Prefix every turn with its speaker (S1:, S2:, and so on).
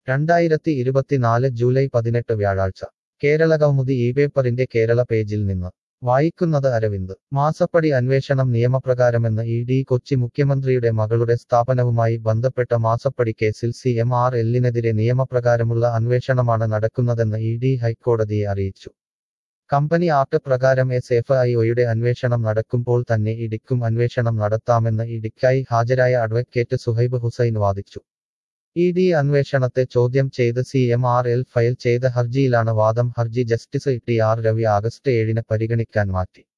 S1: രണ്ടായിരത്തി ഇരുപത്തിനാല് ജൂലൈ പതിനെട്ട് വ്യാഴാഴ്ച കേരള കൗമുദി ഈ പേപ്പറിന്റെ കേരള പേജിൽ നിന്ന് വായിക്കുന്നത് അരവിന്ദ് മാസപ്പടി അന്വേഷണം നിയമപ്രകാരമെന്ന് ഇ ഡി കൊച്ചി മുഖ്യമന്ത്രിയുടെ മകളുടെ സ്ഥാപനവുമായി ബന്ധപ്പെട്ട മാസപ്പടി കേസിൽ സി എം ആർ എല്ലിനെതിരെ നിയമപ്രകാരമുള്ള അന്വേഷണമാണ് നടക്കുന്നതെന്ന് ഇ ഡി ഹൈക്കോടതിയെ അറിയിച്ചു കമ്പനി ആക്ട് പ്രകാരം എസ് എഫ് ഐ ഒയുടെ അന്വേഷണം നടക്കുമ്പോൾ തന്നെ ഇഡിക്കും അന്വേഷണം നടത്താമെന്ന് ഇഡിക്കായി ഹാജരായ അഡ്വക്കേറ്റ് സുഹൈബ് ഹുസൈൻ വാദിച്ചു ഇ ഡി അന്വേഷണത്തെ ചോദ്യം ചെയ്ത് C M R L file ചെയ്ത ഹർജിയിലാണ് വാദം ഹർജി justice T R Ravi August ഏഴിന് പരിഗണിക്കാൻ മാറ്റി